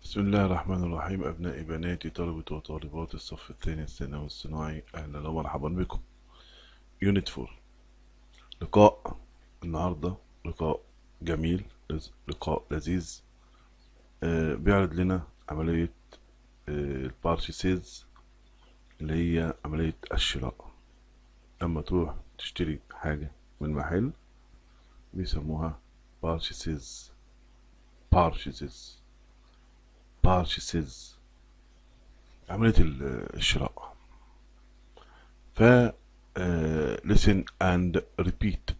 بسم الله الرحمن الرحيم أبنائي بناتي طلبة وطالبات الصف الثاني الثانوي الصناعي أهلا ومرحبا بكم يونت فور لقاء النهاردة لقاء جميل لز- لقاء لذيذ آه بيعرض لنا عملية البارشيسيز اللي هي عملية الشراء لما تروح تشتري حاجة من محل بيسموها بارشيسيز بارشيسيز purchases عملية ال- الشراء ف آه، listen and repeat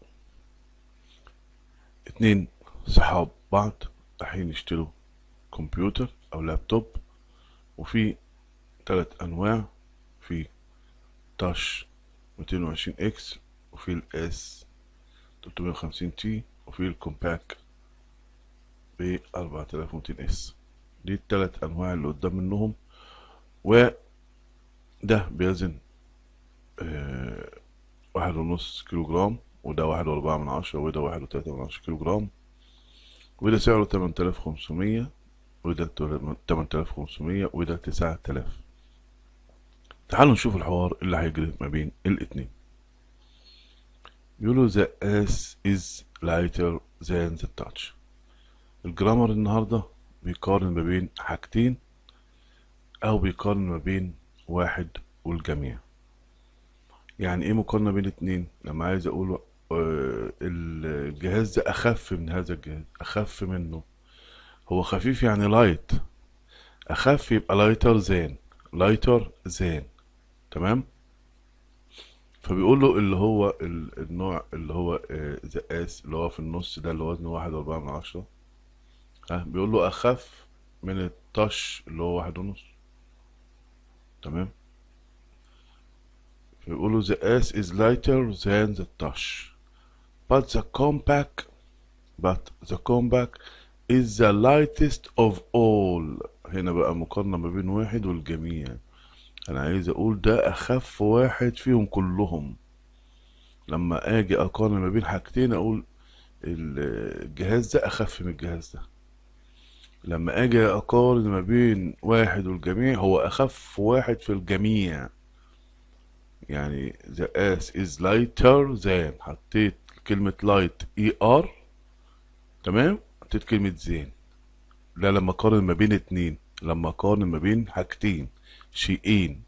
اتنين صحاب بعض رايحين يشتروا كمبيوتر او لابتوب وفي تلات انواع في تاش 220 اكس وفي الاس 350 تي وفي الكومباك ب 4200 اس دي التلات انواع اللي قدام منهم وده بيزن آه، واحد ونص كيلو جرام وده واحد واربعة من عشرة وده واحد وتلاتة من عشرة كيلو جرام وده سعره تمن تلاف خمسمية وده تمن تلاف خمسمية وده تسعة تلاف تعالوا نشوف الحوار اللي هيجري ما بين الاتنين بيقولوا the ass is lighter than the touch الجرامر النهاردة بيقارن ما بين حاجتين أو بيقارن ما بين واحد والجميع يعني إيه مقارنة بين اتنين لما عايز أقول آه، الجهاز ده أخف من هذا الجهاز أخف منه هو خفيف يعني لايت أخف يبقى لايتر زان لايتر زان تمام فبيقول له اللي هو ال- النوع اللي هو ذا اس اللي هو في النص ده اللي وزنه واحد وأربعة من عشرة ها بيقول له اخف من التاش اللي هو واحد ونص تمام بيقول له the S is lighter than the touch but the compact but the compact is the lightest of all هنا بقى مقارنة ما بين واحد والجميع انا عايز اقول ده اخف واحد فيهم كلهم لما اجي اقارن ما بين حاجتين اقول ال- الجهاز ده اخف من الجهاز ده لما اجي اقارن ما بين واحد والجميع هو اخف واحد في الجميع يعني the ass is lighter than حطيت كلمة light اي ار تمام حطيت كلمة زين لا لما اقارن ما بين اتنين لما اقارن ما بين حاجتين شيئين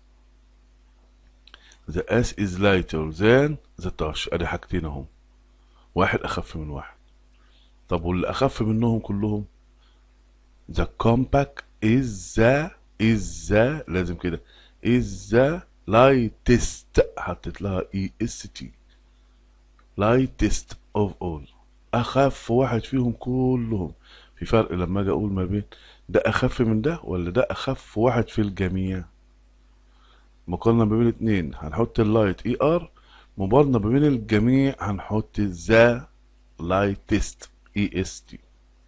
the ass is lighter than the touch ادي حاجتين اهم واحد اخف من واحد طب واللي اخف منهم كلهم The compact is the is the لازم كده is the lightest حطيت لها اي اس تي lightest of all اخف واحد فيهم كلهم في فرق لما اجي اقول ما بين ده اخف من ده ولا ده اخف واحد في الجميع مقارنة ما بين اتنين هنحط اللايت اي ار مقارنة ما بين الجميع هنحط ذا lightest اي اس تي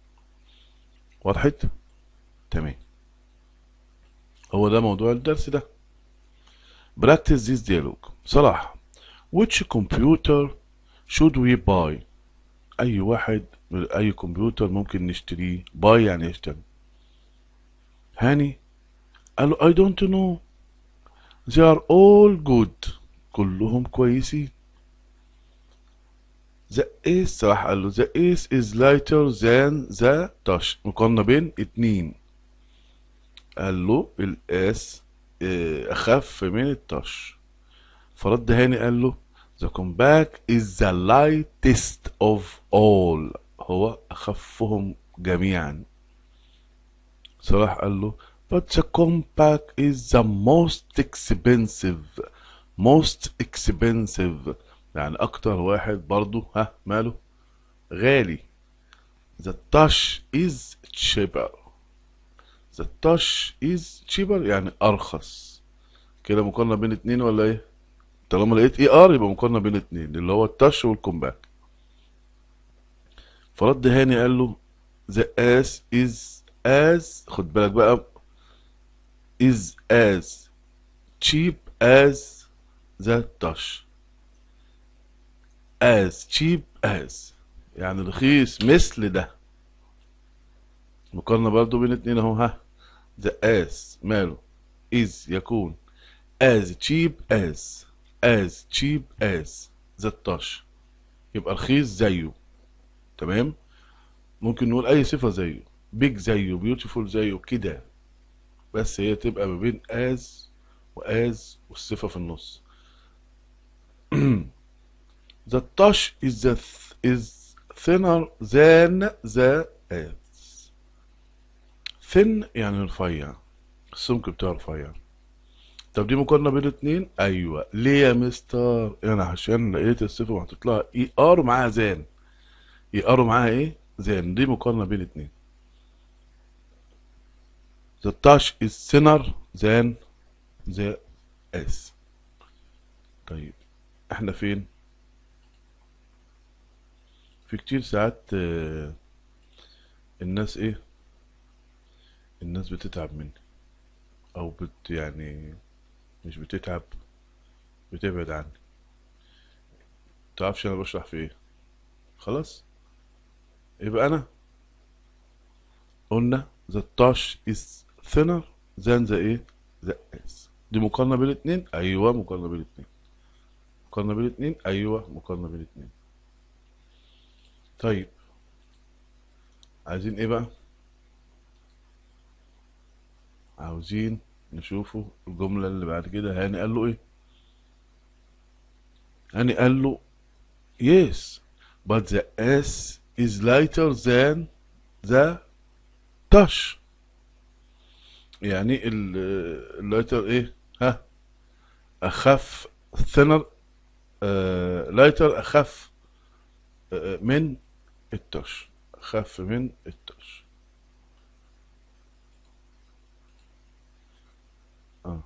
وضحت تمام هو ده موضوع الدرس ده practice this dialogue صلاح which computer should we buy اي واحد من اي كمبيوتر ممكن نشتريه buy يعني يشتري هاني قال له I don't know they are all good كلهم كويسين the ace راح قال له the ace is lighter than the touch مقارنة بين اتنين قال له الاس آه، اخف من التاش فرد هاني قال له the compact is the lightest of all هو اخفهم جميعا صلاح قال له but the compact is the most expensive most expensive يعني اكتر واحد برضو ها ماله غالي the touch is cheaper the touch is cheaper يعني ارخص كده مقارنة بين اتنين ولا ايه طالما لقيت اي ار يبقى مقارنة بين اتنين اللي هو التاتش والكومباك فرد هاني قال له the as is as خد بالك بقى is as cheap as the touch as cheap as يعني رخيص مثل ده مقارنة برضو بين اتنين اهو ها the as ماله is يكون as cheap as as cheap as the touch يبقى رخيص زيه تمام ممكن نقول اي صفة زيه big زيه beautiful زيه كده بس هي تبقى ما بين as وas والصفة في النص the touch is the th is thinner than the as thin يعني رفيع السمك بتاعه رفيع طب دي مقارنة بين اتنين ايوه ليه يا مستر انا عشان لقيت الصفة وحطيت لها اي ار ومعاها زان اي ار ومعاها ايه زان دي مقارنة بين اتنين the touch is thinner than the s طيب احنا فين في كتير ساعات آه، الناس ايه الناس بتتعب مني او بت يعني مش بتتعب بتبعد عني متعرفش انا بشرح في ايه خلاص يبقى انا قلنا the touch is thinner than the ايه the s دي مقارنة بين الاتنين ايوه مقارنة بين الاتنين مقارنة بين الاتنين ايوه مقارنة بين الاتنين طيب عايزين ايه بقى عاوزين نشوفوا الجملة اللي بعد كده هاني قال له ايه هاني قال له yes but the s is lighter than the touch يعني ال اللايتر ايه ها اخف thinner آه لايتر اخف آه من التوش اخف من التوش اه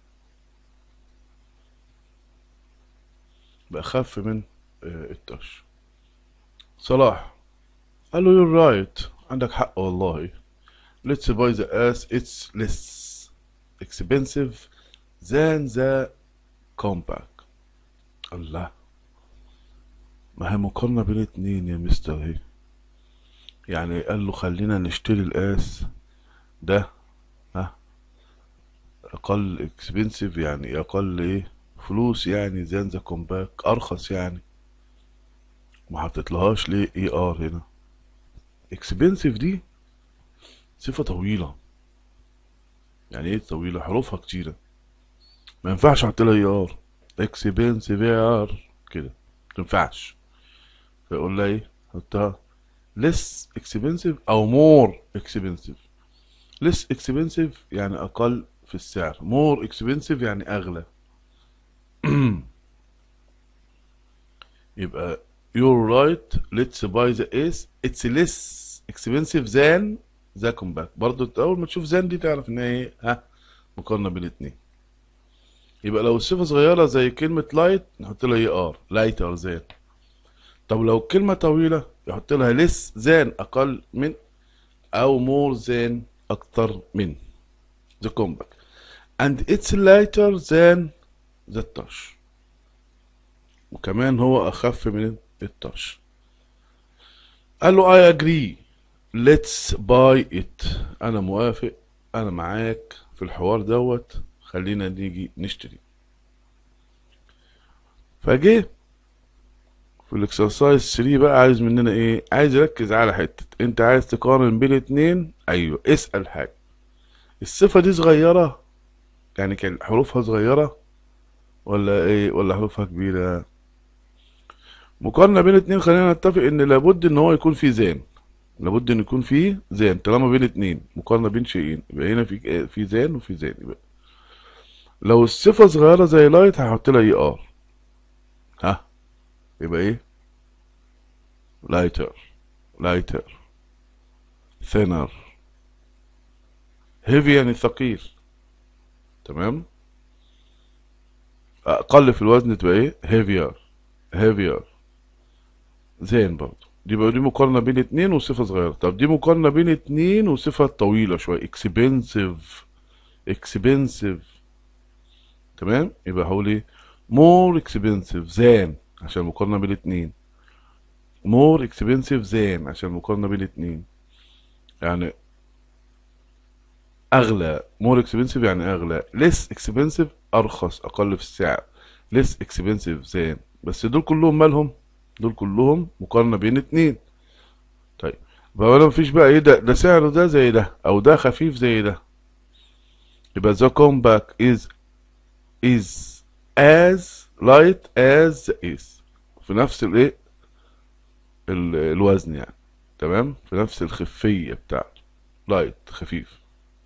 بأخف من آه التوش صلاح قال له you're right عندك حق والله let's buy the ass it's less expensive than the compact الله ما هي مقارنة بين اتنين يا مستر هي يعني قال له خلينا نشتري القاس ده ها اقل اكسبنسيف يعني اقل ايه فلوس يعني زان ذا كومباك ارخص يعني ما حطيتلهاش ليه اي ار هنا اكسبنسيف دي صفة طويلة يعني ايه طويلة حروفها كتيرة ما ينفعش احط لها اي ار اكسبنسيف اي ار كده ما تنفعش فيقول لها ايه حطها less expensive او more expensive less expensive يعني اقل في السعر more expensive يعني اغلى يبقى you're right let's buy the S it's less expensive than the compact برضو انت اول ما تشوف زان دي تعرف ان هي ايه ها مقارنة بين الاتنين يبقى لو الصفة صغيرة زي كلمة لايت نحط لها اي ار لايتر زان طب لو كلمة طويلة يحط لها less than أقل من أو more than أكتر من the compact and it's lighter than the touch وكمان هو أخف من التاتش قال له I agree let's buy it أنا موافق أنا معاك في الحوار دوت خلينا نيجي نشتري فجه في الاكسرسايز 3 بقى عايز مننا ايه عايز يركز على حتة انت عايز تقارن بين اتنين ايوه اسأل حاجة الصفة دي صغيرة يعني كان حروفها صغيرة ولا ايه ولا حروفها كبيرة مقارنة بين اتنين خلينا نتفق ان لابد ان هو يكون في زان لابد ان يكون فيه زان طالما بين اتنين مقارنة بين شيئين يبقى هنا في في زان وفي زان يبقى لو الصفة صغيرة زي لايت هحط لها اي ار ها يبقى ايه lighter lighter thinner heavy يعني ثقيل تمام اقل في الوزن تبقى ايه heavier heavier زين برضه دي بقى دي مقارنة بين اتنين وصفة صغيرة طب دي مقارنة بين اتنين وصفة طويلة شوية expensive expensive تمام يبقى هقول ايه more expensive than عشان مقارنة بين اتنين more expensive than عشان مقارنة بين اتنين يعني اغلى more expensive يعني اغلى less expensive ارخص اقل في السعر less expensive than بس دول كلهم مالهم دول كلهم مقارنة بين اتنين طيب يبقى ولا مفيش بقى ايه ده ده سعره ده زي ده او ده خفيف زي ده يبقى the compact is is as light as is في نفس الايه ال- الوزن يعني تمام في نفس الخفية بتاعته لايت خفيف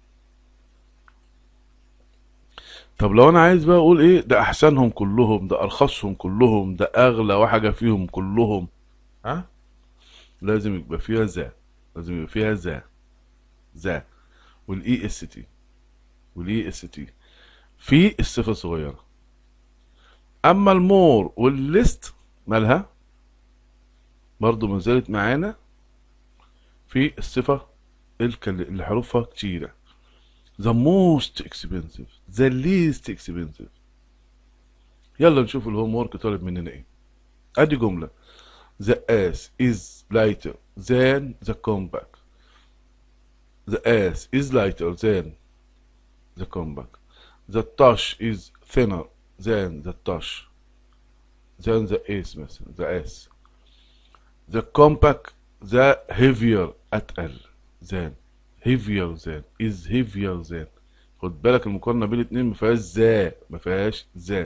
طب لو انا عايز بقى اقول ايه ده احسنهم كلهم ده ارخصهم كلهم ده اغلى واحدة فيهم كلهم ها لازم يبقى فيها ذا لازم يبقى فيها ذا ذا والاي اس تي والاي اس تي في الصفة الصغيرة اما المور والليست مالها برضو ما زالت معانا في الصفة الكل- اللي حروفها كتيرة the most expensive the least expensive يلا نشوف الهوم ورك طالب مننا ايه ادي جملة the ass is lighter than the compact the ass is lighter than the compact the touch is thinner than the touch than the ace مثلا the ass the compact the heavier اتقل than heavier than is heavier than خد بالك المقارنة بين الاتنين ما فيهاش ذا ما فيهاش ذا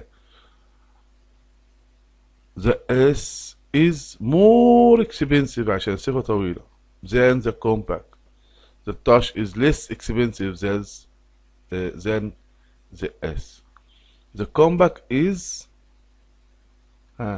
the S is more expensive عشان صفة طويلة than the compact the touch is less expensive than uh, than the S the compact is ها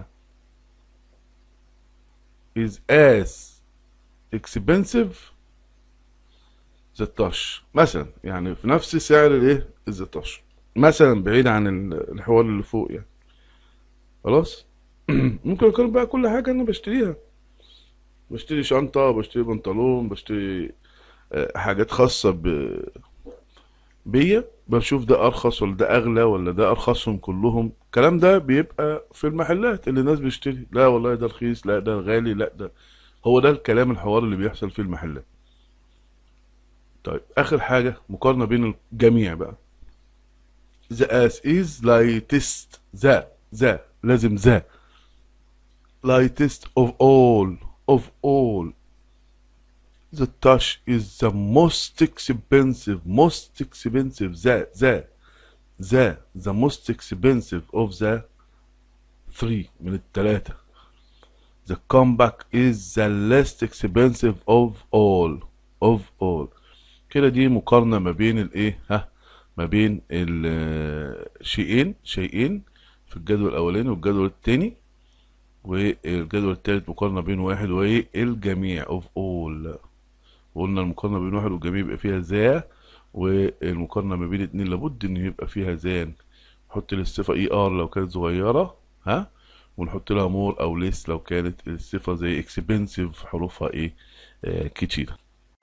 is as expensive the touch مثلا يعني في نفس سعر الايه the touch مثلا بعيد عن ال- الحوار اللي فوق يعني خلاص ممكن اقارن بقى كل حاجة انا بشتريها بشتري شنطة بشتري بنطلون بشتري آه، حاجات خاصة ب... بيا بشوف ده ارخص ولا ده اغلى ولا ده ارخصهم كلهم الكلام ده بيبقى في المحلات اللي الناس بيشتري لا والله ده رخيص لا ده غالي لا ده هو ده الكلام الحوار اللي بيحصل في المحلات طيب اخر حاجة مقارنة بين الجميع بقى the ass is lightest ذا ذا لازم ذا lightest of all of all the touch is the most expensive most expensive ذا ذا ذا the most expensive of the three من التلاتة the compact is the least expensive of all of all كده دي مقارنة ما بين الايه ها ما بين الشيئين شيئين في الجدول الاولاني والجدول التاني والجدول التالت مقارنة بين واحد والجميع of all وقلنا المقارنة بين واحد والجميع يبقى فيها ذا والمقارنة ما بين اتنين لابد ان يبقى فيها ذان نحط للصفة اي ار لو كانت صغيرة ها ونحط لها مور او ليس لو كانت الصفة زي اكسبنسيف حروفها ايه آه كتيرة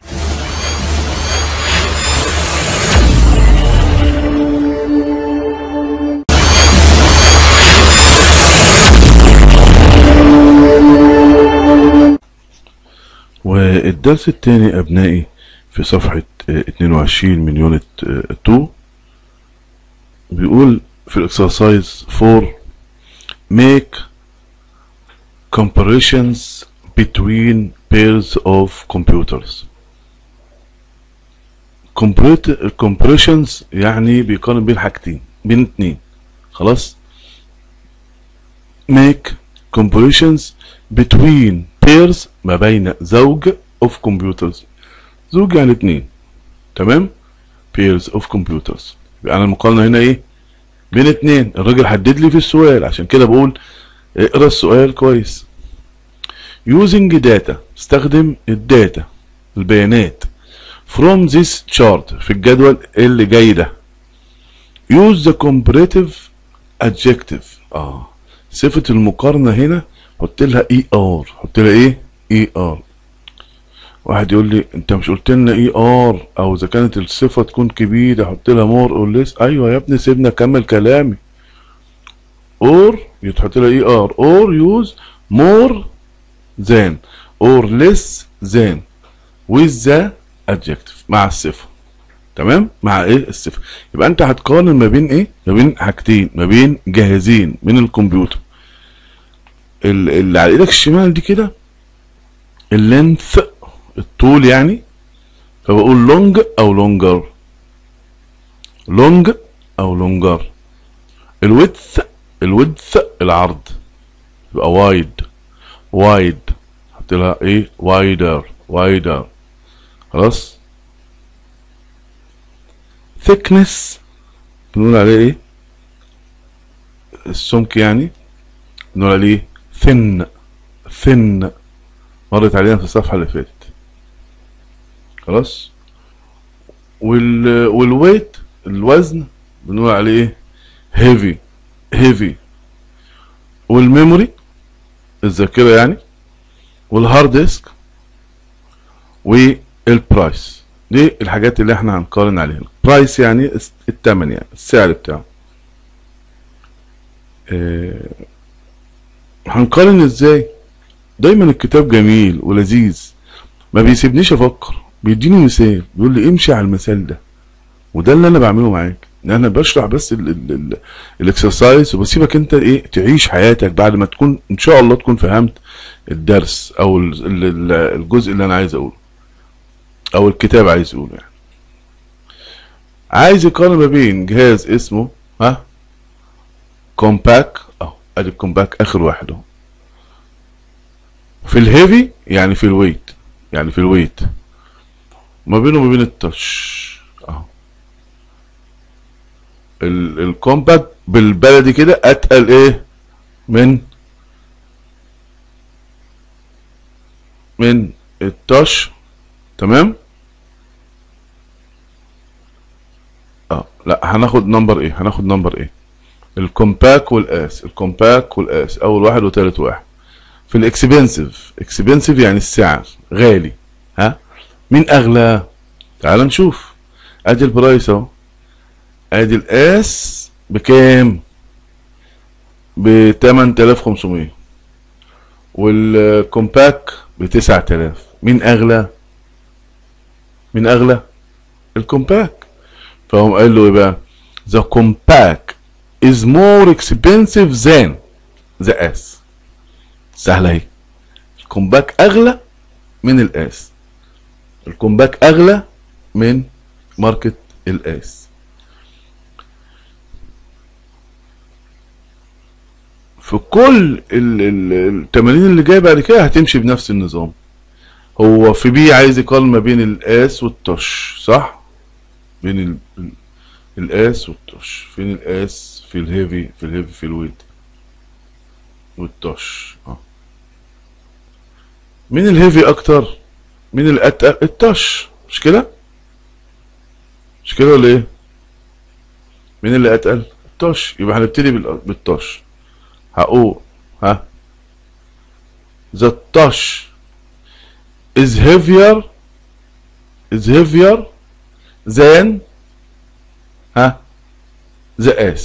والدرس الثاني أبنائي في صفحة آه، 22 من يونت 2 بيقول في الإكسرسايز 4 make comparisons between pairs of computers Compar- comparisons يعني بيقارن بين حاجتين بين اتنين خلاص make comparisons between pairs ما بين زوج of computers زوج يعني اتنين تمام pairs of computers يبقى انا المقارنة هنا ايه بين اتنين الراجل حدد لي في السؤال عشان كده بقول اقرا السؤال كويس using data استخدم الداتا البيانات from this chart في الجدول اللي جاي ده use the comparative adjective اه صفة المقارنة هنا حط لها اي ار حط لها ايه اي ار واحد يقول لي انت مش قلت لنا اي ار او اذا كانت الصفة تكون كبيرة حط لها مور اور ليس ايوه يا ابني سيبنا اكمل كلامي اور يتحط لها اي ار اور يوز مور than or less than with the adjective مع الصفة تمام مع ايه الصفر يبقى انت هتقارن ما بين ايه ما بين حاجتين ما بين جهازين من الكمبيوتر ال- اللي على ايدك الشمال دي كده اللينث الطول يعني فبقول لونج او لونجر لونج او لونجر الويدث الويدث العرض يبقى وايد وايد حط لها ايه وايدر وايدر خلاص thickness بنقول عليه ايه السمك يعني بنقول عليه thin thin مرت علينا في الصفحة اللي فاتت خلاص وال والويت الوزن بنقول عليه ايه heavy heavy والميموري الذاكرة يعني والهارد ديسك والبرايس دي الحاجات اللي احنا هنقارن عليها البرايس يعني الثمن يعني السعر بتاعه اه هنقارن ازاي دايما الكتاب جميل ولذيذ ما بيسيبنيش افكر بيديني مثال بيقول لي امشي على المثال ده وده اللي انا بعمله معاك ان انا بشرح بس الاكسرسايز وبسيبك انت ايه تعيش حياتك بعد ما تكون ان شاء الله تكون فهمت الدرس او ال- ال- ال- الجزء اللي انا عايز اقوله او الكتاب عايز يقوله يعني عايز يقارن ما بين جهاز اسمه ها كومباك اهو ادي الكومباك اخر واحد اهو في الهيفي يعني في الويت يعني في الويت ما بينه وما بين التاتش اهو ال- الكومباكت بالبلدي كده اتقل ايه من من التاتش تمام اه لا هناخد نمبر ايه هناخد نمبر ايه الكومباك والاس الكومباك والاس اول واحد وتالت واحد في الاكسبنسيف اكسبنسيف يعني السعر غالي ها مين اغلى تعال نشوف ادي البرايس اهو ادي الاس بكام ب 8500 والكومباك ب 9000 مين اغلى مين اغلى الكومباك فهم قال له ايه بقى the compact is more expensive than the S سهلة اهي الكومباك اغلى من الاس الكومباك اغلى من ماركة الاس في كل ال- ال- التمارين اللي جايه بعد كده هتمشي بنفس النظام هو في بي عايز يقارن ما بين الاس والتش صح بين ال- ال- الاس والتش فين الاس في الهيفي في الهيفي في الويت والتش اه مين الهيفي اكتر مين الاتقل التش مش كده مش كده ولا ايه مين اللي اتقل التش يبقى هنبتدي بال- بالتش هقول ها the touch is heavier is heavier than ها the S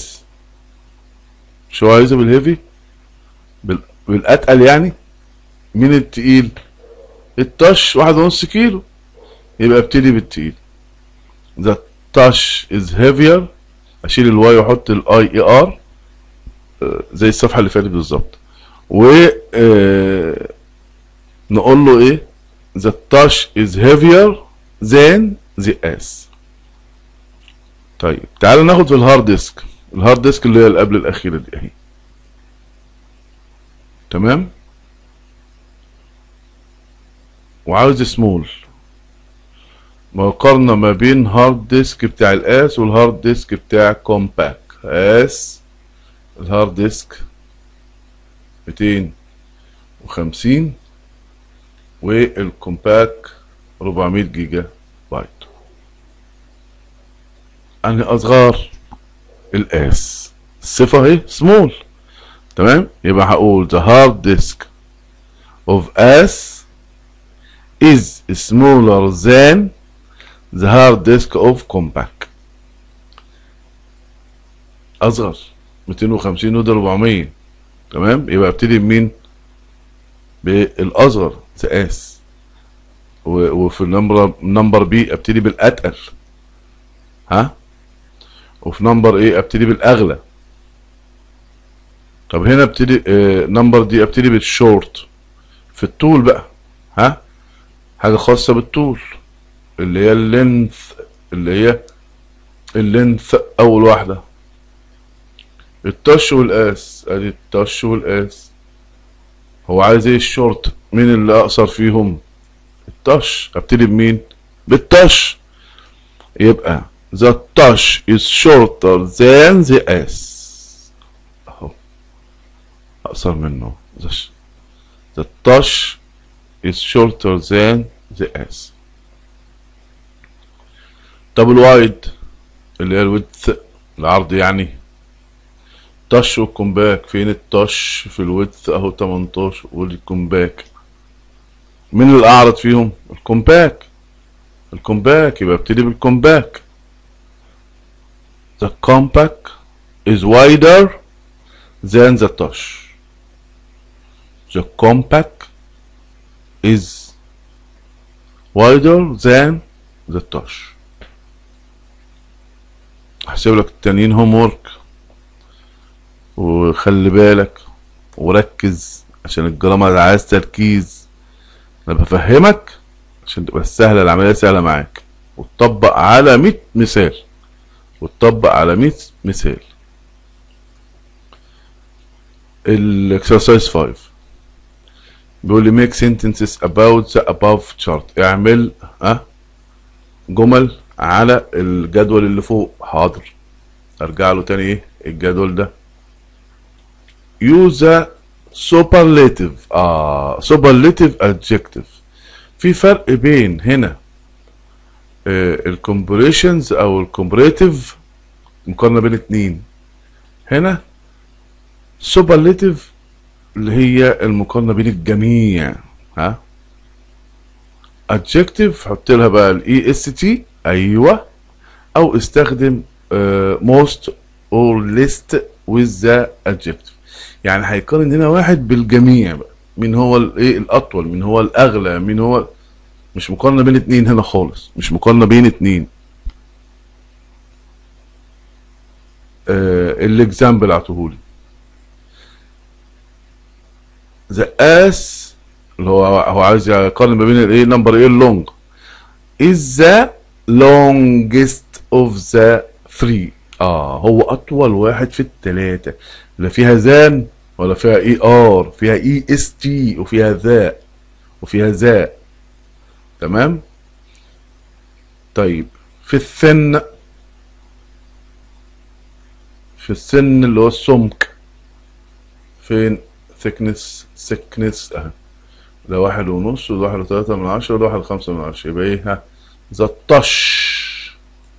شو عايزه بالهيفي بال... بالاتقل يعني مين التقيل التش واحد ونص كيلو يبقى ابتدي بالتقيل the touch is heavier اشيل الواي واحط الاي اي ار زي الصفحه اللي فاتت بالظبط و آه، نقول له ايه the touch is heavier than the S طيب تعالوا ناخد في الهارد ديسك الهارد ديسك اللي هي اللي قبل الاخيره دي اهي تمام وعاوز سمول مقارنة ما بين هارد ديسك بتاع الاس والهارد ديسك بتاع كومباك اس الهارد ديسك 250 والكومباك 400 جيجا بايت انهي اصغر الاس الصفة اهي سمول تمام يبقى هقول the hard disk of S is smaller than the hard disk of compact اصغر 250 وده 400 تمام يبقى ابتدي بمين بالاصغر ذا اس وفي النمبر نمبر بي ابتدي بالاتقل ها وفي نمبر ايه ابتدي بالاغلى طب هنا ابتدي آه نمبر دي ابتدي بالشورت في الطول بقى ها حاجة خاصة بالطول اللي هي اللينث اللي هي اللينث اول واحدة التش والقاس ادي التش والقاس هو عايز ايه الشورت مين اللي اقصر فيهم التش ابتدي بمين بالتش يبقى the touch is shorter than the s اهو اقصر منه the, sh- the touch is shorter than the s طب الوايد اللي هي الويدث العرض يعني تش والكومباك فين التش في الويدث اهو 18 والكومباك مين الاعرض فيهم الكومباك الكومباك يبقى ابتدي بالكومباك the compact is wider than the touch the compact is wider than the touch هحسب لك التانيين هوم ورك وخلي بالك وركز عشان الجرامر عايز تركيز انا بفهمك عشان تبقى سهله العمليه سهله معاك وتطبق على 100 مثال وتطبق على 100 مثال الاكسرسايز 5 بيقول لي make sentences about the above chart اعمل ها جمل على الجدول اللي فوق حاضر ارجع له تاني ايه الجدول ده use a superlative اه superlative adjective في فرق بين هنا الكومبريشنز او الكومبريتيف مقارنة بين اتنين هنا سوبرليتيف اللي هي المقارنة بين الجميع ها adjective حط لها بقى الاي اس تي ايوه او استخدم uh, most or least with the adjective يعني هيقارن هنا واحد بالجميع بقى مين هو الايه الاطول مين هو الاغلى مين هو مش مقارنة بين اتنين هنا خالص مش مقارنة بين اتنين آه الاكزامبل عطوهولي the as اللي هو هو عايز يقارن ما بين الايه نمبر ايه اللونج is the longest of the three اه هو اطول واحد في التلاتة لا فيها زان ولا فيها اي ار فيها اي اس تي وفيها ذا وفيها ذا تمام طيب في الثن في السن اللي هو السمك فين thickness thickness اهي ده واحد ونص وده واحد وتلاتة من عشرة وده واحد وخمسة من عشرة يبقى ايه ها ذا طش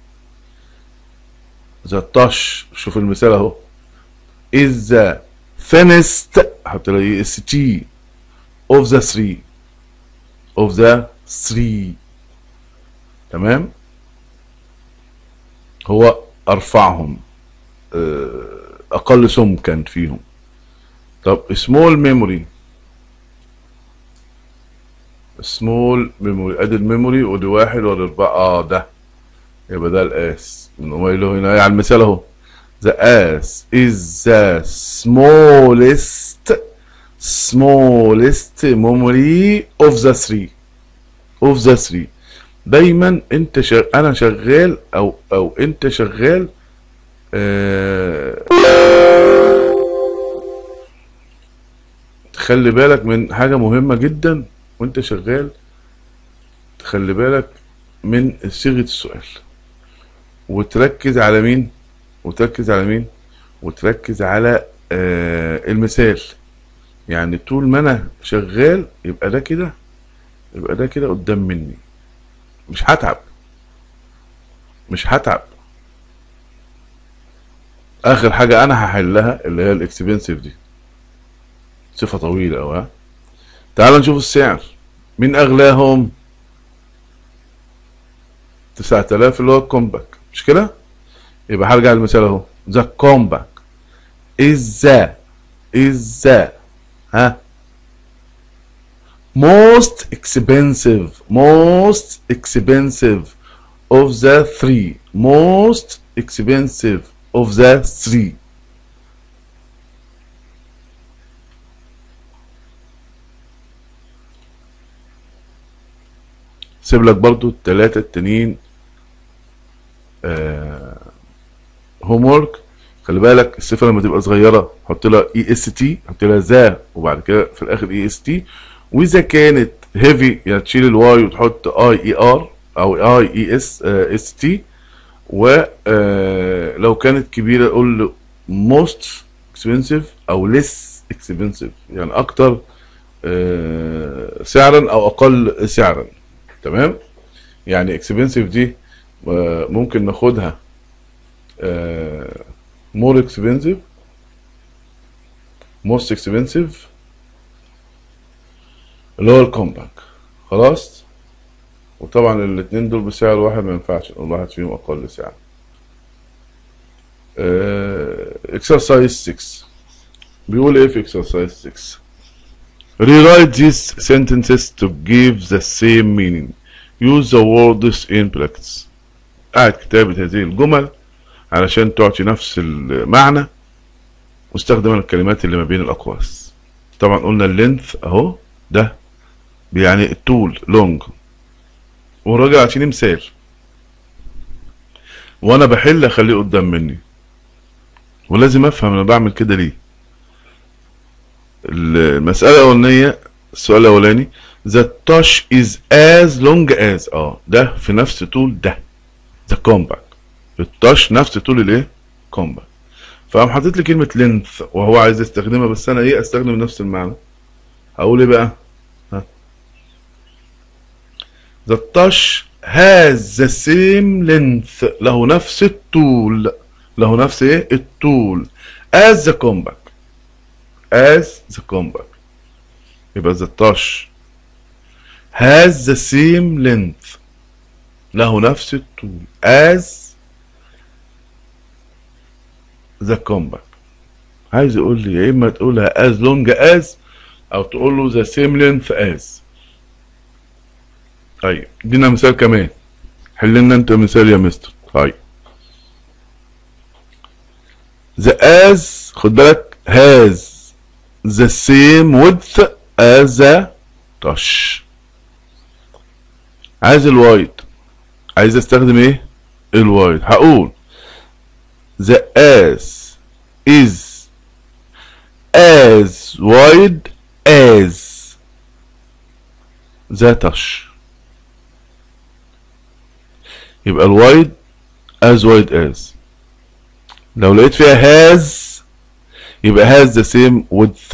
ذا طش شوف المثال اهو is the thinnest حط له ايه اس تي of the three of the three تمام هو ارفعهم اقل سمكا فيهم طب small memory small memory ادي الميموري ودي واحد ودي اربعة اه ده يبقى ده الاس نقوله هنا على المثال اهو the ass is the smallest smallest memory of the three of the three دايما انت شغ... انا شغال او او انت شغال آه... تخلي بالك من حاجة مهمة جدا وانت شغال تخلي بالك من صيغة السؤال وتركز على مين وتركز على مين وتركز على آه المثال يعني طول ما انا شغال يبقى ده كده يبقى ده كده قدام مني مش هتعب مش هتعب اخر حاجة انا هحلها اللي هي الاكسبنسيف دي صفة طويلة اوي ها تعال نشوف السعر مين اغلاهم تسعة آلاف اللي هو الكومباك مش كده يبقى هرجع للمثال اهو ذا كومباك is the is the ها most expensive most expensive of the three most expensive of the three سيب لك برضو التلاتة التانيين هوم ورك خلي بالك الصفة لما تبقى صغيرة حط لها اي اس تي حط لها ذا وبعد كده في الاخر اي اس تي واذا كانت هيفي يعني تشيل الواي وتحط اي اي ار او اي اي اس اس تي ولو كانت كبيرة قول له most expensive او less expensive يعني اكتر آه، سعرا او اقل سعرا تمام يعني expensive دي آه، ممكن ناخدها آه، more expensive most expensive اللي هو الكومباك خلاص وطبعا الاتنين دول بسعر واحد ما ينفعش نقول واحد فيهم اقل سعر exercise 6 بيقول ايه في exercise 6 Rewrite these sentences to give the same meaning. Use the words in practice. قاعد كتابة هذه الجمل علشان تعطي نفس المعنى واستخدم الكلمات اللي ما بين الأقواس. طبعا قلنا اللينث أهو ده يعني الطول لونج والراجل عشان مثال وأنا بحل أخليه قدام مني ولازم أفهم أنا بعمل كده ليه. المسألة الأولانية السؤال الأولاني the touch is as long as اه ده في نفس طول ده the compact التاش نفس طول الايه compact فقام حاطط لي كلمة length وهو عايز يستخدمها بس أنا إيه أستخدم نفس المعنى هقول إيه بقى ها the touch has the same length له نفس الطول له نفس إيه الطول as the compact as the compact يبقى the touch has the same length له نفس الطول as the compact عايز يقول لي يا اما تقولها as long as او تقول له the same length as طيب ادينا مثال كمان حل لنا انت مثال يا مستر طيب the as خد بالك has the same width as the touch عايز الوايد عايز استخدم ايه الوايد هقول the as is as wide as the touch يبقى الوايد as wide as لو لقيت فيها has يبقى has the same width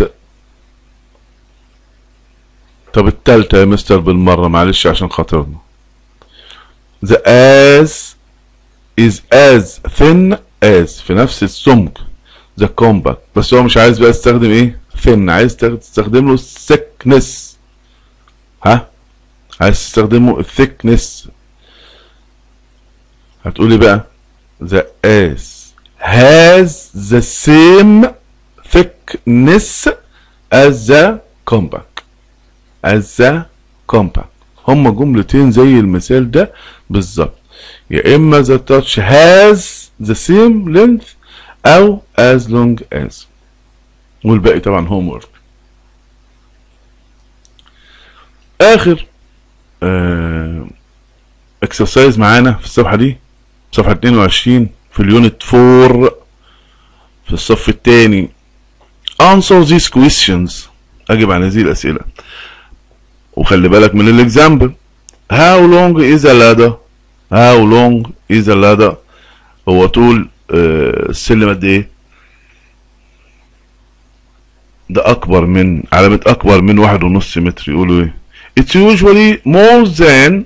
طب التالتة يا مستر بالمرة معلش عشان خاطرنا the as is as thin as في نفس السمك the compact بس هو مش عايز بقى يستخدم ايه thin عايز تستخدم له thickness ها عايز تستخدمه thickness هتقولي بقى the as has the same thickness as the compact as the compact هما جملتين زي المثال ده بالظبط يا اما the touch has the same length او as long as والباقي طبعا homework اخر آه exercise معانا في الصفحة دي صفحة 22 في اليونت 4 في الصف الثاني answer these questions اجب عن هذه الاسئله وخلي بالك من الاكزامبل how long is a ladder how long is a ladder هو طول آه السلم قد ايه ده اكبر من علامة اكبر من واحد ونص متر يقولوا ايه it's usually more than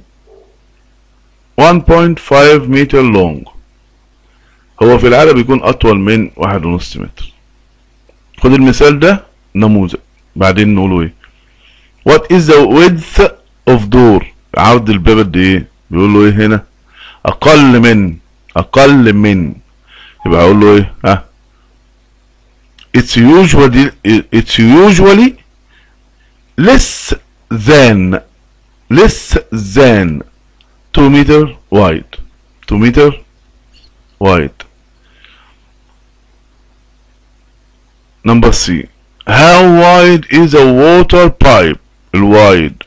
1.5 meter long هو في العادة بيكون اطول من واحد ونص متر خد المثال ده نموذج بعدين نقوله ايه what is the width of door عرض الباب قد ايه بيقول له ايه هنا اقل من اقل من يبقى اقول له ايه ها it's usually it's usually less than less than 2 meter wide 2 meter wide number C how wide is a water pipe الوايد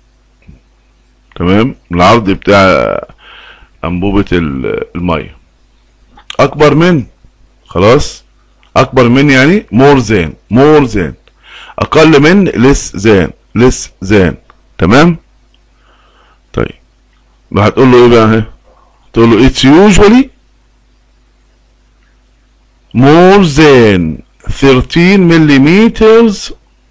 تمام العرض بتاع انبوبة ال- المية اكبر من خلاص اكبر من يعني more than more than اقل من less than less than تمام طيب ما هتقول له ايه بقى اهي تقول له it's usually more than 13 millimeters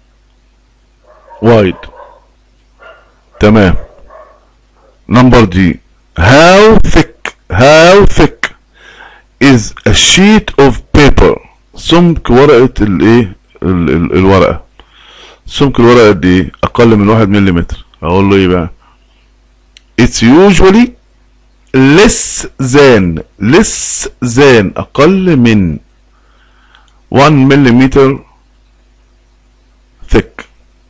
wide تمام number D how thick how thick is a sheet of paper سمك ورقة الايه ال- ال- الورقة سمك الورقة قد ايه اقل من واحد مليمتر اقول له ايه بقى it's usually less than less than اقل من 1 مليمتر thick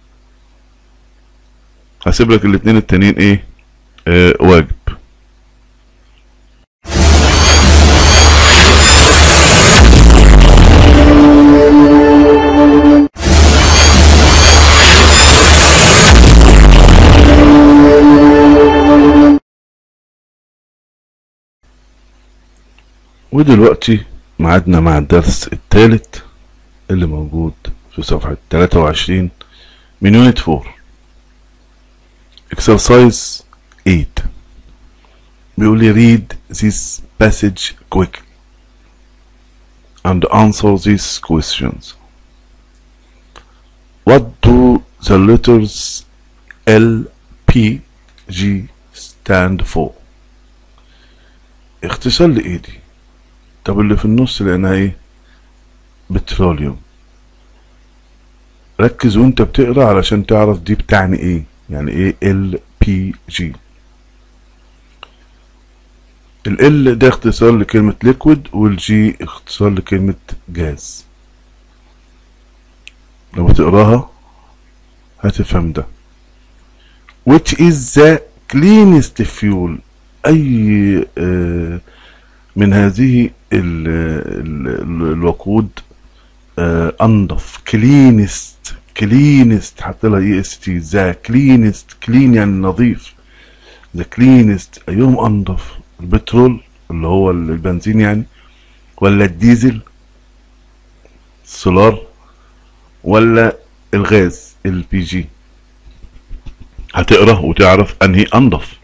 هسيب لك الاتنين التانيين ايه آه واجب ودلوقتي معادنا مع الدرس الثالث اللي موجود في صفحة 23 من يونت 4 exercise 8 بيقول لي read this passage quickly and answer these questions what do the letters L P G stand for اختصار لإيه دي طب اللي في النص لقيناها ايه بتروليوم ركز وانت بتقرا علشان تعرف دي بتعني ايه يعني ايه ال بي جي ال ده اختصار لكلمة ليكويد والجي اختصار لكلمة جاز لما تقراها هتفهم ده which is the cleanest fuel اي آه من هذه ال ال الوقود آه انضف كلينست كلينست حط لها اي اس تي ذا كلينست كلين يعني نظيف ذا كلينست ايهم انضف البترول اللي هو البنزين يعني ولا الديزل السولار ولا الغاز البي جي هتقرا وتعرف انهي انضف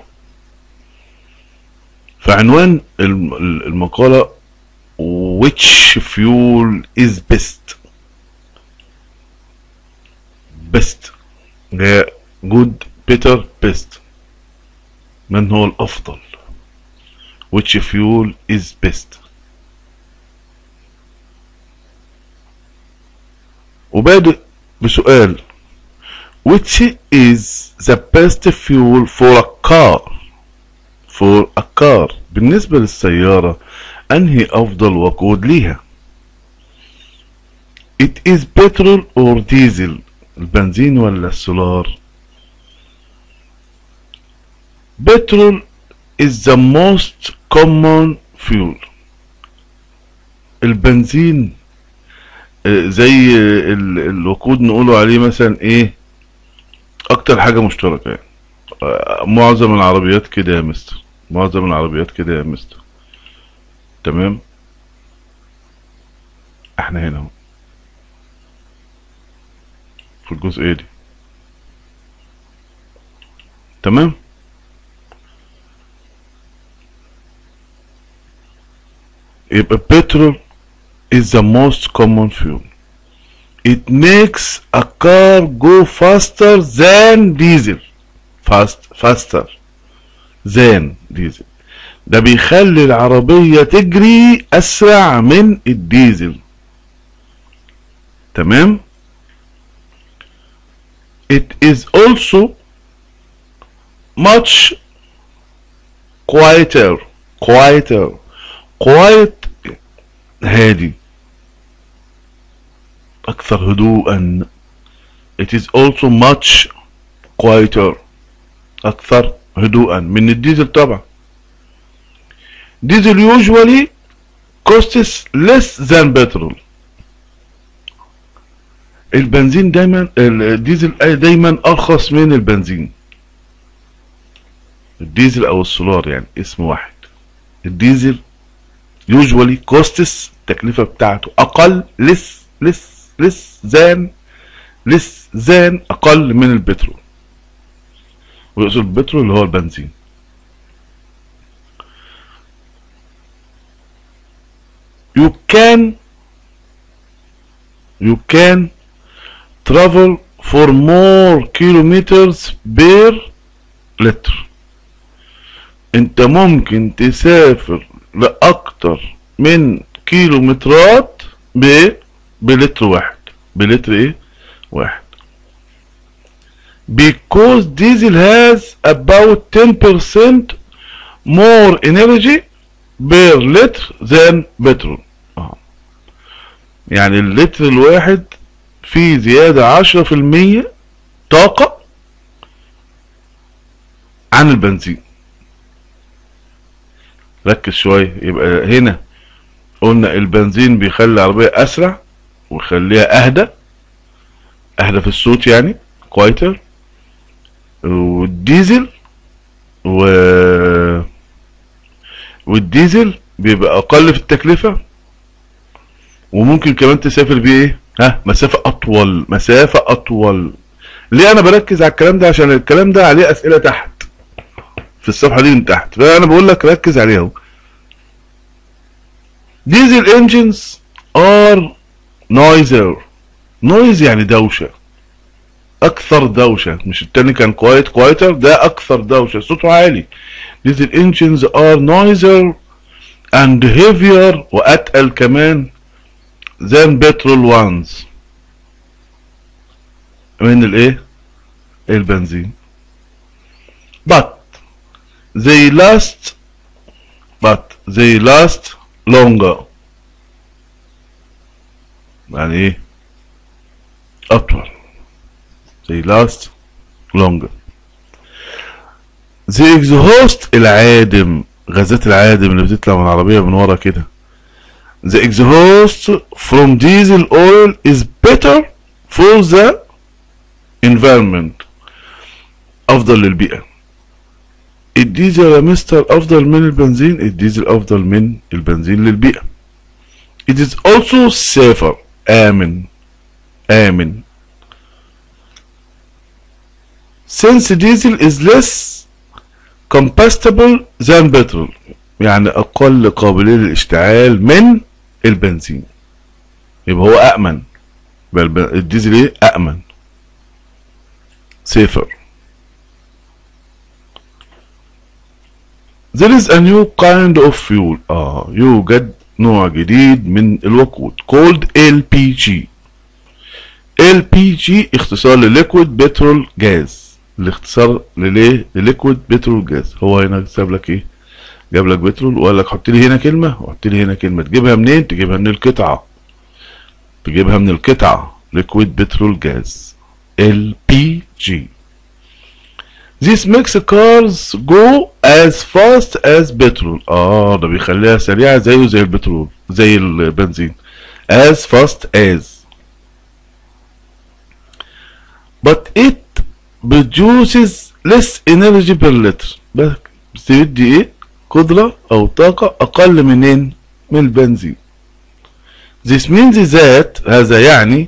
فعنوان الم- المقالة which fuel is best best هي good better best من هو الأفضل which fuel is best وبادئ بسؤال which is the best fuel for a car for a car بالنسبة للسيارة أنهي أفضل وقود ليها it is petrol or diesel البنزين ولا السولار petrol is the most common fuel البنزين آه، زي ال- الوقود نقوله عليه مثلا ايه اكتر حاجة مشتركة يعني آه، معظم العربيات كده يا مستر معظم العربيات كده يا مستر تمام احنا هنا اهو في الجزئية دي تمام يبقى petrol is the most common fuel it makes a car go faster than diesel fast faster than diesel ده بيخلي العربية تجري أسرع من الديزل تمام it is also much quieter quieter quiet هادي أكثر هدوءا it is also much quieter أكثر هدوءا من الديزل طبعا ديزل usually costs less than petrol البنزين دايما الديزل دايما ارخص من البنزين الديزل او السولار يعني اسم واحد الديزل usually costs التكلفة بتاعته اقل less less less than less than اقل من البترول ويقصد البترول اللي هو البنزين you can you can travel for more kilometers per liter انت ممكن تسافر لاكتر من كيلومترات ب بلتر واحد بلتر ايه واحد because diesel has about 10% more energy per liter than petrol اه يعني اللتر الواحد فيه زيادة عشرة في المية طاقة عن البنزين ركز شوية يبقى هنا قلنا البنزين بيخلي العربية أسرع ويخليها أهدى أهدى في الصوت يعني كويتر والديزل و والديزل بيبقى أقل في التكلفة وممكن كمان تسافر بيه ايه ها مسافة أطول مسافة أطول ليه أنا بركز على الكلام ده عشان الكلام ده عليه أسئلة تحت في الصفحة دي من تحت فأنا بقول لك ركز عليها اهو ديزل انجنز ار نويزر نويز يعني دوشة أكثر دوشة مش التاني كان كوايت كوايتر ده أكثر دوشة صوته عالي ديزل انجنز ار نويزر and heavier وأتقل كمان than petrol ones من الايه البنزين but they last but they last longer يعني ايه اطول they last longer the exhaust العادم غازات العادم اللي بتطلع من العربية من ورا كده the exhaust from diesel oil is better for the environment افضل للبيئة الديزل يا مستر افضل من البنزين الديزل افضل من البنزين للبيئة it is also safer آمن آمن since diesel is less combustible than petrol يعني اقل قابلية للاشتعال من البنزين يبقى هو أأمن يبقى الديزل ايه أأمن safer There is a new kind of fuel اه يوجد نوع جديد من الوقود called LPG LPG اختصار لليكويد بترول جاز الاختصار لليه لليكويد بترول جاز هو هنا ساب لك ايه جاب لك بترول وقال لك حط لي هنا كلمه وحط لي هنا كلمه تجيبها منين تجيبها من القطعه تجيبها من القطعه ليكويد بترول جاز LPG This makes cars go as fast as petrol اه ده بيخليها سريعة زيه زي البترول زي البنزين as fast as but it produces less energy per liter بس بتدي ايه قدرة او طاقة اقل منين من البنزين This means that هذا يعني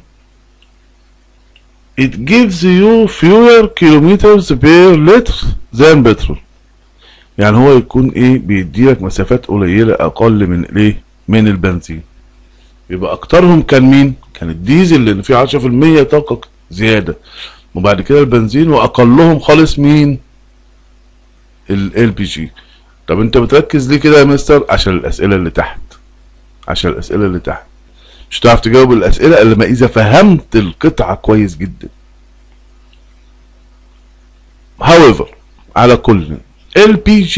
it gives you fewer kilometers per liter than petrol يعني هو يكون ايه بيديلك مسافات قليلة اقل من الايه من البنزين يبقى اكترهم كان مين كان الديزل اللي فيه 10% طاقة زيادة وبعد كده البنزين واقلهم خالص مين ال بي جي طب انت بتركز ليه كده يا مستر عشان الاسئلة اللي تحت عشان الاسئلة اللي تحت مش هتعرف تجاوب الاسئلة الا ما اذا فهمت القطعة كويس جدا however على كل LPG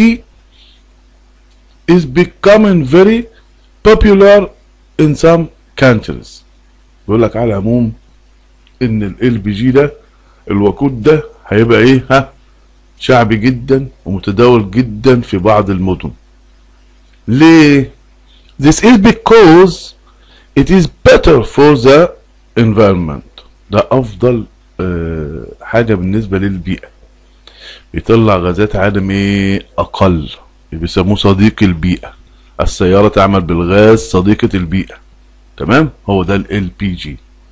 is becoming very popular in some countries بيقول لك على العموم ان ال LPG ده الوقود ده هيبقى ايه ها شعبي جدا ومتداول جدا في بعض المدن ليه this is because it is better for the environment ده افضل آه، حاجة بالنسبة للبيئة بيطلع غازات عدم ايه اقل بيسموه صديق البيئة السيارة تعمل بالغاز صديقة البيئة تمام هو ده ال LPG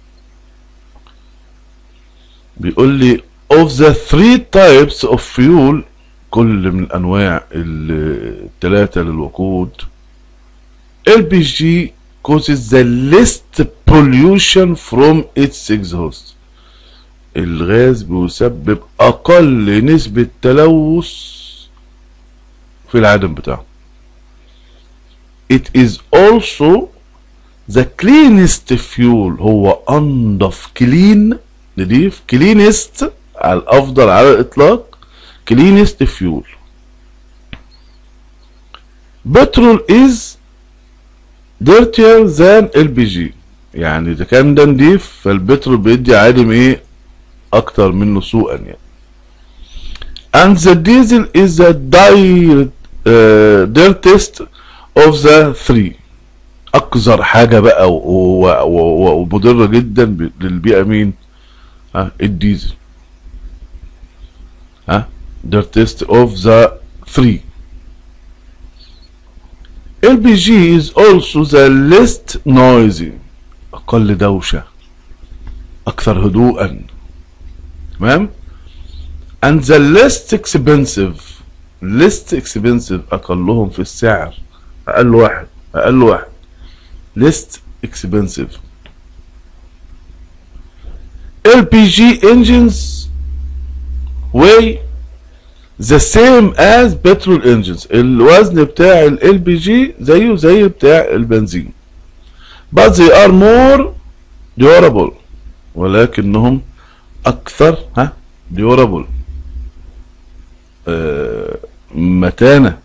بيقول لي of the three types of fuel كل من انواع ال- التلاتة للوقود LPG causes the least pollution from its exhaust الغاز بيسبب اقل نسبة تلوث في العدم بتاعه it is also the cleanest fuel هو انضف كلين نضيف cleanest على الافضل على الاطلاق cleanest fuel petrol is dirtier than LPG يعني اذا كان ده نضيف فالبترول بيدي عادم ايه اكتر منه سوءا يعني and the diesel is the dire, uh, dirtiest of the three اقذر حاجه بقى و- و- و- ومضره جدا ب- للبيئه مين ها الديزل ها dirtiest of the three LPG is also the least noisy أقل دوشة أكثر هدوءا تمام and the least expensive least expensive أقلهم في السعر أقل واحد أقل واحد least expensive LPG engines weigh the same as petrol engines الوزن بتاع ال LPG زيه زي بتاع البنزين but they are more durable ولكنهم أكثر ها durable آه متانة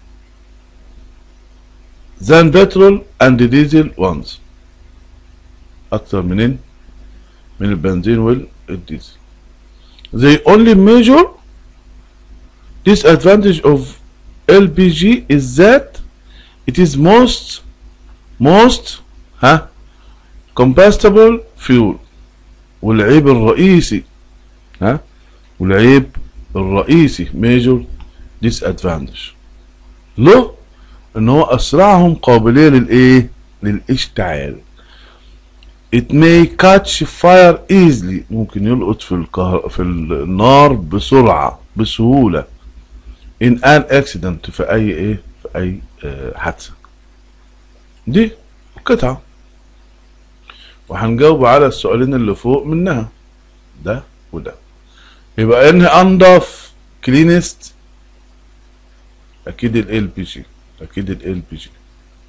than petrol and diesel ones أكثر منين من البنزين والديزل they only measure disadvantage of LPG is that it is most most ها combustible fuel والعيب الرئيسي ها والعيب الرئيسي major disadvantage له ان هو اسرعهم قابلية للايه للاشتعال it may catch fire easily ممكن يلقط في الكهر... في النار بسرعة بسهولة in an accident في اي ايه في اي آه حادثة دي قطعة وهنجاوب على السؤالين اللي فوق منها ده وده يبقى انهي انضف كلينست اكيد ال بي جي اكيد ال بي جي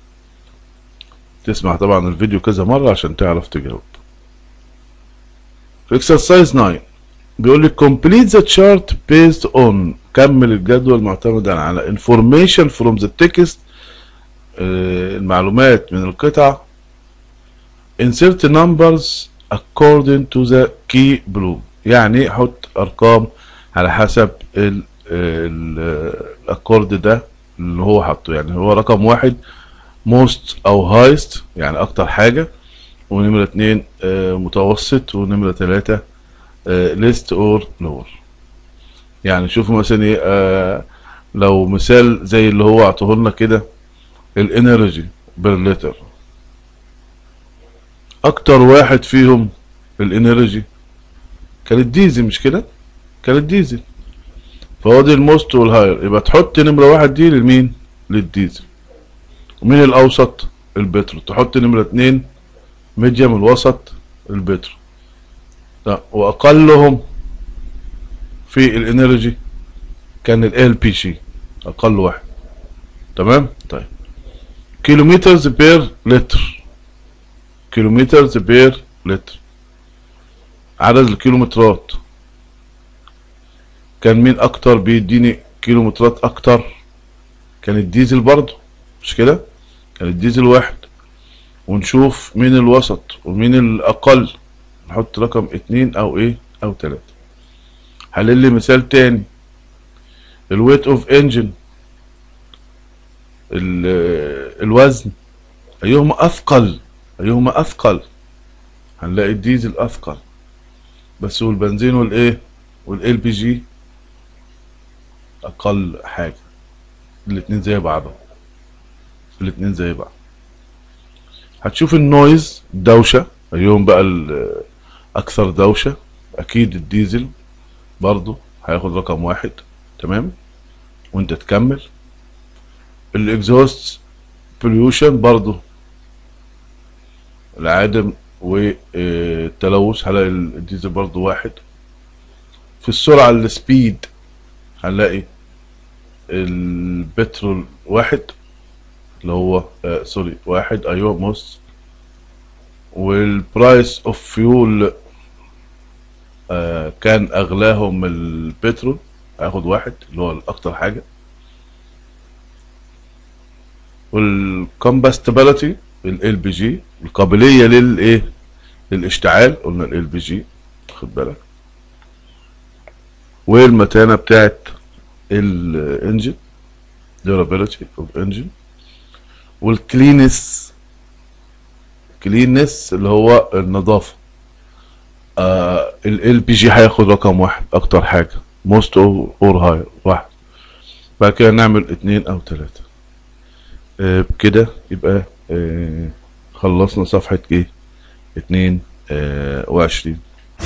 تسمع طبعا الفيديو كذا مرة عشان تعرف تجاوب في exercise 9 بيقول لي complete the chart based on كمل الجدول معتمدا على information from the text آه، المعلومات من القطع insert numbers according to the key below يعني حط ارقام على حسب ال ال الاكورد ده اللي هو حاطه يعني هو رقم واحد most او highest يعني اكتر حاجة ونمرة اتنين آه، متوسط ونمرة تلاتة آه، list or lower يعني شوفوا مثلا ايه آه، لو مثال زي اللي هو اعطوه لنا كده الانرجي بير لتر اكتر واحد فيهم الانرجي كان الديزل مش كده كان الديزل فهو دي الموست والهاير يبقى تحط نمرة واحد دي لمين للديزل ومين الاوسط البترول تحط نمرة اتنين ميديوم الوسط البترول لا واقلهم في الانرجي كان ال بي جي اقل واحد تمام طيب كيلومترز بير لتر كيلومترز بير لتر عدد الكيلومترات كان مين اكتر بيديني كيلومترات اكتر كان الديزل برضه مش كده كان الديزل واحد ونشوف مين الوسط ومين الاقل نحط رقم اتنين او ايه او تلاتة حلل لي مثال تاني الويت اوف انجن الوزن ايهما اثقل ايهما اثقل هنلاقي الديزل اثقل بس والبنزين والايه والال بي جي اقل حاجه الاتنين زي بعضهم الاتنين زي بعض هتشوف النويز دوشه ايهم بقى ال- اكثر دوشه اكيد الديزل برضو هياخد رقم واحد تمام وانت تكمل الاكزوست بوليوشن برضو العادم والتلوث هلاقي الديزل برضو واحد في السرعة السبيد هنلاقي البترول واحد اللي هو آه سوري واحد ايوه موس والبرايس اوف فيول آه كان اغلاهم البترول هياخد واحد اللي هو الاكتر حاجة والكومباستبيلتي ال بي جي القابلية للايه للاشتعال قلنا ال بي جي خد بالك والمتانة بتاعت الانجن durability of engine والكلينس كلينس اللي هو النظافة آه ال بي جي هياخد رقم واحد اكتر حاجة most or هاير واحد بعد كده نعمل اتنين او تلاتة آه بكده يبقى آه خلصنا صفحة ايه اتنين آه وعشرين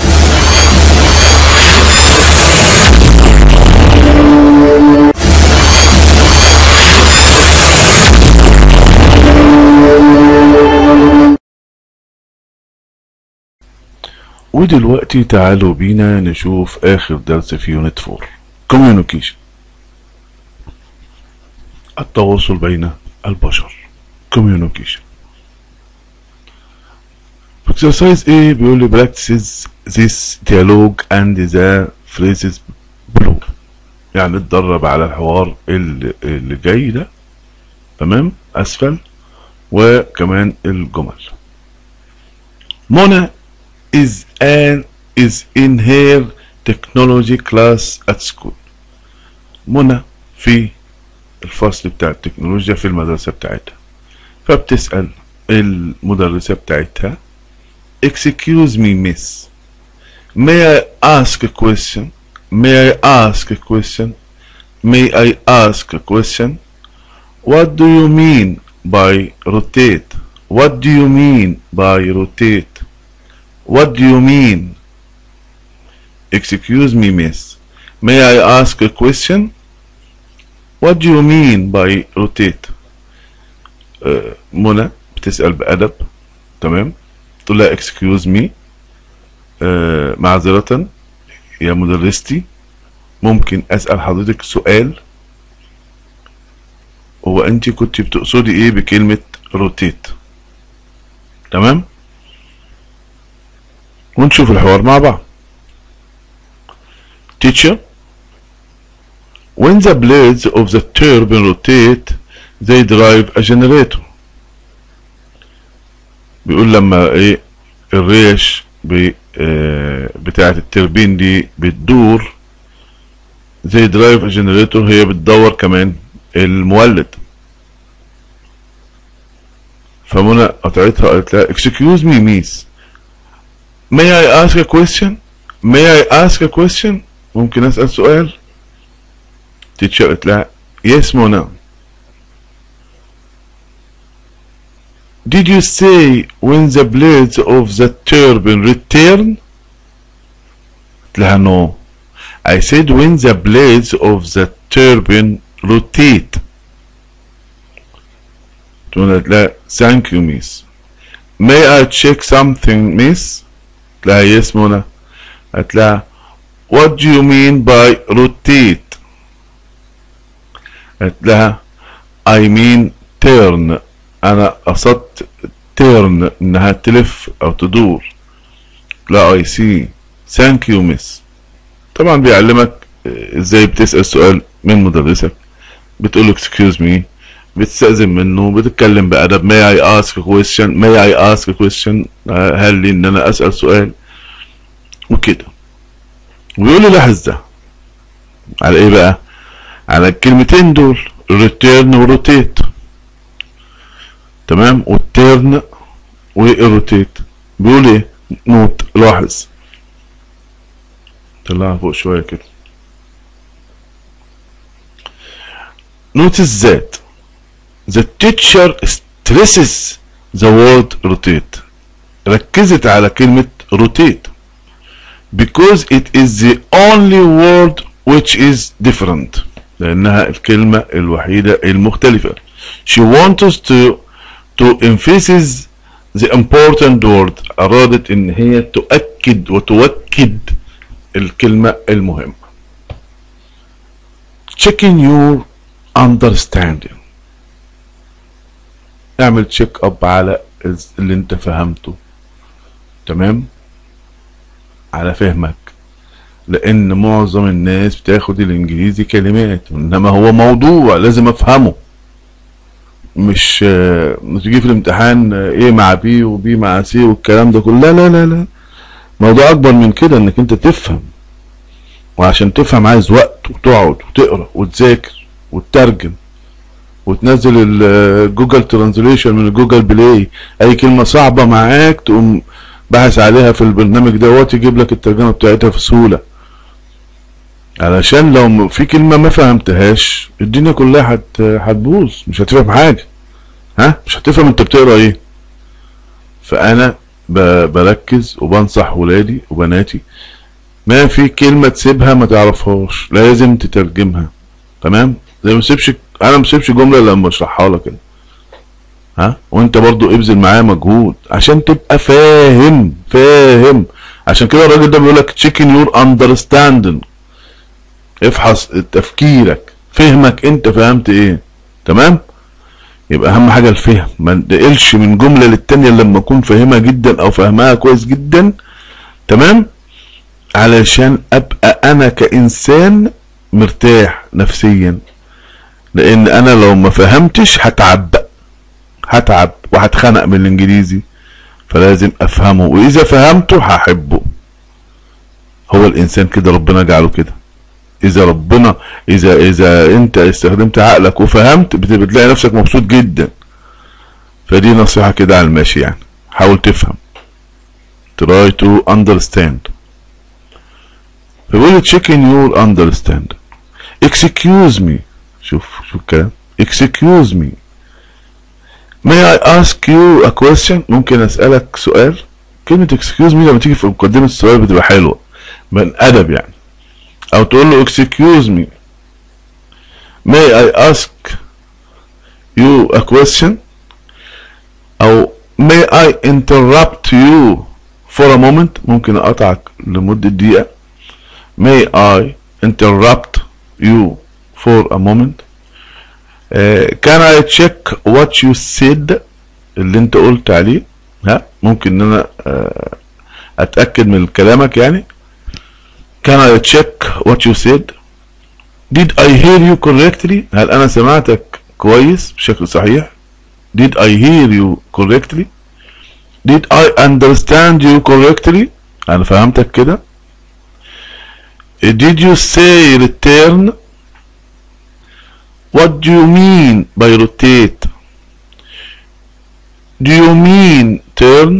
ودلوقتي تعالوا بينا نشوف اخر درس في يونت 4 communication التواصل بين البشر communication exercise A بيقول لي practices this dialogue and the phrases below يعني اتدرب على الحوار اللي, اللي جاي ده تمام اسفل وكمان الجمل منى is an is in her technology class at school منى في الفصل بتاع التكنولوجيا في المدرسة بتاعتها فبتسأل المدرسة بتاعتها excuse me miss may I ask a question may I ask a question may I ask a question what do you mean by rotate what do you mean by rotate what do you mean excuse me miss may I ask a question what do you mean by rotate آه، منى بتسأل بأدب تمام تقول لها excuse me آه، معذرة يا مدرستي ممكن أسأل حضرتك سؤال هو أنت كنت بتقصدي إيه بكلمة روتيت تمام ونشوف الحوار مع بعض teacher when the blades of the turbine rotate they drive a generator بيقول لما ايه الريش بي آه بتاعة التربين دي بتدور زي درايف جنريتور هي بتدور كمان المولد فمنى قطعتها قالت لها excuse me miss may I ask a question may I ask a question ممكن اسأل سؤال تيتشر قالت لها yes منى Did you say when the blades of the turbine return? قلت لها no. I said when the blades of the turbine rotate. قلت لها thank you miss. May I check something miss? قلت لها yes منى. قالت لها what do you mean by rotate? قالت لها I mean turn. انا قصدت تيرن انها تلف او تدور لا اي سي ثانك يو مس طبعا بيعلمك ازاي بتسال سؤال من مدرسك بتقول له اكسكيوز مي بتستأذن منه بتتكلم بأدب may I ask a question may I ask a question هل لي ان انا اسأل سؤال وكده ويقول لي لاحظ ده على ايه بقى على الكلمتين دول return و rotate تمام والتيرن والروتيت بيقول ايه نوت لاحظ طلعها فوق شوية كده notice that the teacher stresses the word rotate ركزت على كلمة rotate because it is the only word which is different لأنها الكلمة الوحيدة المختلفة she wants to to emphasize the important word أرادت إن هي تؤكد وتوكد الكلمة المهمة checking your understanding اعمل تشيك اب على اللي انت فهمته تمام على فهمك لان معظم الناس بتاخد الانجليزي كلمات انما هو موضوع لازم افهمه مش مش تيجي في الامتحان ايه مع بي وبي مع سي والكلام ده كله لا لا لا لا موضوع اكبر من كده انك انت تفهم وعشان تفهم عايز وقت وتقعد وتقرا وتذاكر وتترجم وتنزل الجوجل ترانزليشن من الجوجل بلاي اي كلمه صعبه معاك تقوم باحث عليها في البرنامج دوت يجيب لك الترجمه بتاعتها في سهوله علشان لو في كلمه ما فهمتهاش الدنيا كلها هت هتبوظ مش هتفهم حاجه ها مش هتفهم انت بتقرا ايه فانا بركز وبنصح ولادي وبناتي ما في كلمه تسيبها ما تعرفهاش لازم تترجمها تمام زي ما تسيبش انا ما بسيبش جمله لما اشرحها لك كده ها وانت برضو ابذل معايا مجهود عشان تبقى فاهم فاهم عشان كده الراجل ده بيقول لك تشيكن يور اندرستاندنج افحص تفكيرك فهمك انت فهمت ايه تمام يبقى اهم حاجه الفهم ما ننقلش من جمله للتانيه لما اكون فاهمها جدا او فاهمها كويس جدا تمام علشان ابقى انا كانسان مرتاح نفسيا لان انا لو ما فهمتش هتعب هتعب وهتخنق من الانجليزي فلازم افهمه واذا فهمته هحبه هو الانسان كده ربنا جعله كده اذا ربنا اذا اذا انت استخدمت عقلك وفهمت بتلاقي نفسك مبسوط جدا فدي نصيحة كده على الماشي يعني حاول تفهم try to understand فبيقول checking your understand excuse me شوف شوف الكلام excuse me may I ask you a question ممكن اسألك سؤال كلمة excuse me لما تيجي في مقدمة السؤال بتبقى حلوة من أدب يعني أو تقول له excuse me may I ask you a question أو may I interrupt you for a moment ممكن أقطعك لمدة دقيقة may I interrupt you for a moment uh, can I check what you said اللي انت قلت عليه ها ممكن ان انا uh, اتأكد من كلامك يعني can I check what you said did I hear you correctly هل انا سمعتك كويس بشكل صحيح did I hear you correctly did I understand you correctly انا فهمتك كده did you say return what do you mean by rotate do you mean turn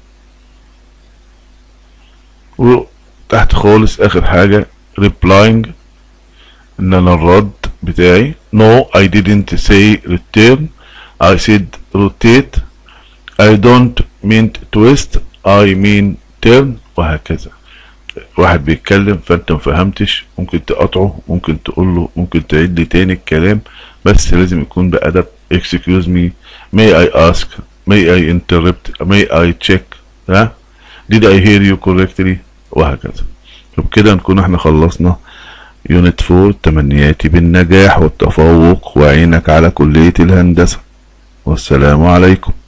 وتحت خالص اخر حاجة replying ان انا الرد بتاعي no I didn't say return I said rotate I don't mean twist I mean turn وهكذا واحد بيتكلم فانت مفهمتش ممكن تقاطعه ممكن تقول له ممكن تعيد لي تاني الكلام بس لازم يكون بأدب excuse me may I ask may I interrupt may I check ها did I hear you correctly وهكذا وبكده نكون احنا خلصنا يونت 4 تمنياتي بالنجاح والتفوق وعينك على كلية الهندسة والسلام عليكم